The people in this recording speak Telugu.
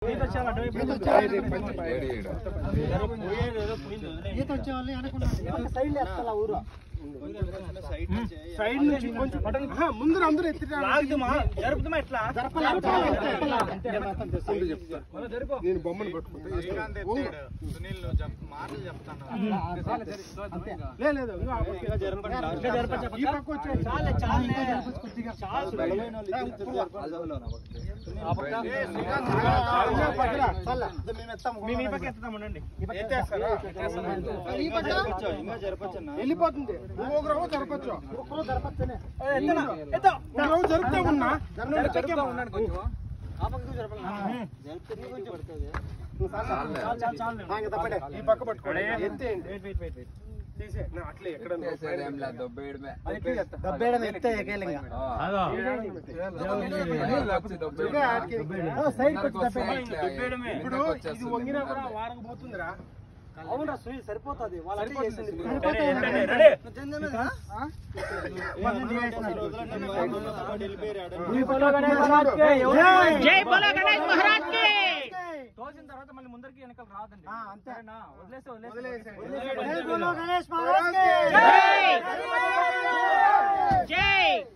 ఈత వచ్చే వాళ్ళు వెనకుండా సైడ్ వేస్తా ఊరు సైడ్ నుంచి కొంచెం ఆహా, ముందర అందరూ ఎత్తి జరుపుతున్నా ఎట్లా నేను బొమ్మను పట్టుకుంటా ఓ. లే, లేదు ఇంకో ఆ పక్క. ఈ పక్క వచ్చే మేము ఈ పక్క ఎత్తుతాం ఉండండి వెళ్ళిపోతుంది ఇంకొక రవ్వ జరపచ్చు జరపచ్చనే ఒక రవ్వ జరుపుతా ఉన్నా ఈ పక్క పట్టుకోండి ఎత్తేయండి తీసే నా అట్లే ఎక్కడ దబ్బేయడం ఎత్తే ఎగేలింగా సైడ్ ఇప్పుడు ఇది వంగినా కూడా వారం పోతుందిరా అవునరా సునీల్ సరిపోతుంది వాళ్ళు అడిగి చేసింది జై బోలో గణేష్ మహారాజ్ కి తోసిన తర్వాత మళ్ళీ ముందరికి వెనకాల రాదండి అంతే. సరేనా? వదిలేస్తే వదిలేస్తే జై బోలో గణేష్ మహారాజ్ కి జై జై